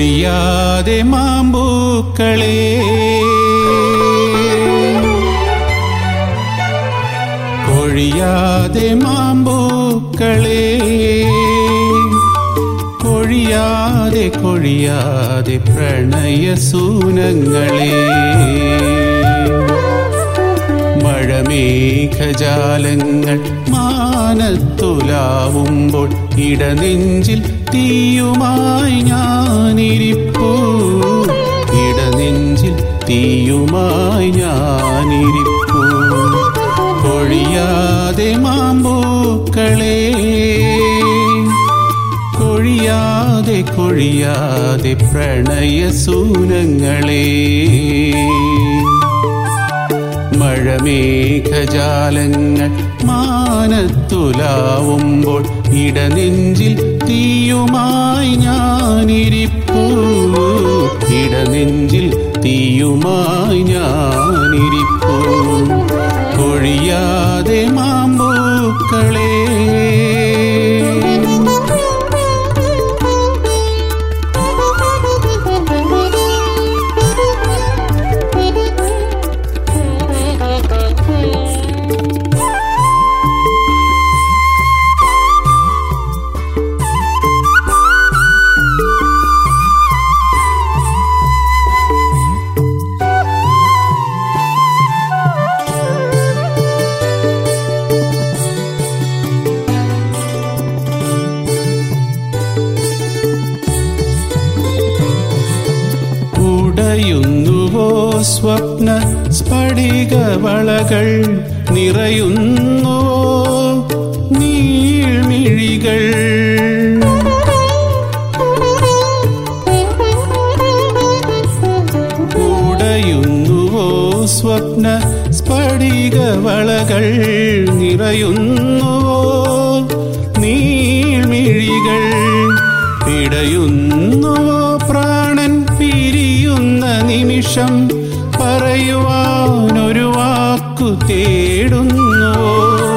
കൊഴിയാതെ മാമ്പൂക്കളേ കൊഴിയാതെ മാമ്പൂക്കളേ കൊഴിയാതെ കൊഴിയാതെ പ്രണയസൂനങ്ങളേ മഴമേഘജാലങ്ങൾ മാനത്തുലാവുമ്പോൾ ഇടനെഞ്ചിൽ തീയുമായി ഞാനിരിപ്പൂ ഇടനെഞ്ചിൽ തീയുമായി ഞാനിരിപ്പൂ കൊഴിയാതെ മാമ്പൂക്കളേ കൊഴിയാതെ കൊഴിയാതെ പ്രണയസൂനങ്ങളേ മഴമേഘജാലങ്ങൾ മാനത്തുലാവുമ്പോൾ ഇടനെഞ്ചിൽ തീയുമായി ഞാനിരിപ്പൂ ഇടനെഞ്ചിൽ തീയുമായി ഞാനിരിപ്പൂ കൊഴിയാതെ മാമ്പൂക്കളേ ഉടയുന്നുവോ സ്വപ്ന സ്ഫടികവളകൾ നിറയുന്നുവോ നീൾമിഴികൾ ഉടയുന്നുവോ സ്വപ്ന സ്ഫടികവളകൾ നിറയുന്നുവോ നീൾമിഴികൾ പിടയുന്നുവോ പ്രാണൻ പിരിയുന്ന നിമിഷം പറയുവാനൊരു വാക്കു തേടുന്നുവോ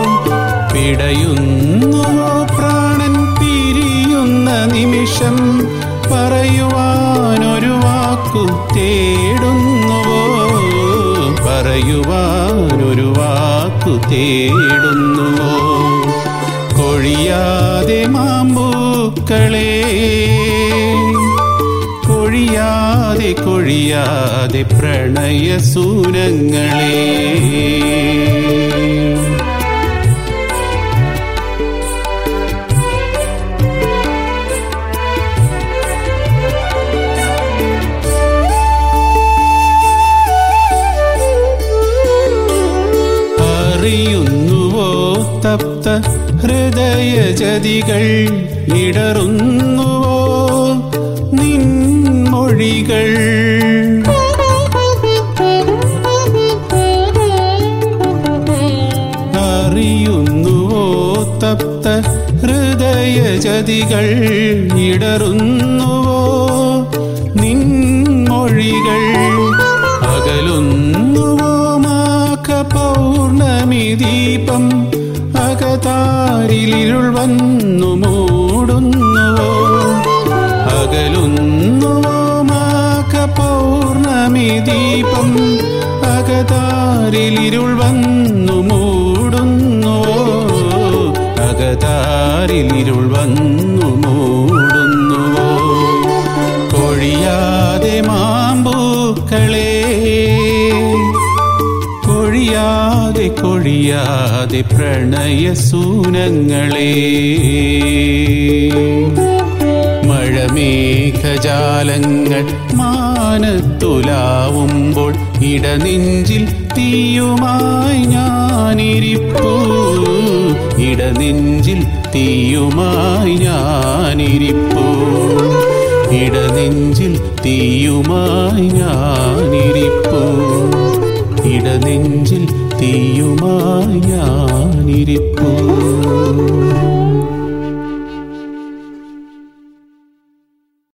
പിടയുന്നുവോ പ്രാണൻ പിരിയുന്ന നിമിഷം പറയുവാനൊരു വാക്കു തേടുന്നുവോ പറയുവാനൊരു വാക്കു തേടുന്നുവോ കൊഴിയാതെ മാമ്പൂക്കളേ കൊഴിയാതെ കൊഴിയാതെ പ്രണയസൂനങ്ങളേ അറിയുന്നുവോ തപ്ത ഹൃദയജതികൾ ഇടറുന്നുവോ നിൻമൊഴികൾ അറിയുന്നുവോ തപ്ത ഹൃദയജതികൾ ഇടറുന്നുവോ നിൻമൊഴികൾ അകലുന്നുവോ മാഘ പൗർണമി ദീപം അകതാരിലിരുൾ വന്നു മൂടുന്നുവോ അകലുന്നുവോ മാഘ പൗർണമി ദീപം അകതാരിലിരുൾ വന്നു മൂടുന്നുവോ അകതാരിലിരുൾ വന്നു മൂടുന്നുവോ കൊഴിയാതെ മാമ്പൂക്കളേ കൊഴിയാതെ കൊഴിയാതെ പ്രണയസൂനങ്ങളേ മഴമേഘജാലങ്ങൾ മാനത്തുലാവുമ്പോൾ ഇടനെഞ്ചിൽ തീയുമായി ഞാനിരിപ്പൂ ഇടനെഞ്ചിൽ തീയുമായി ഞാനിരിപ്പൂ ഇടനെഞ്ചിൽ തീയുമായി ഞാനിരിപ്പൂ ഇടനെഞ്ചിൽ തീയുമായി ഞാനിരിപ്പൂ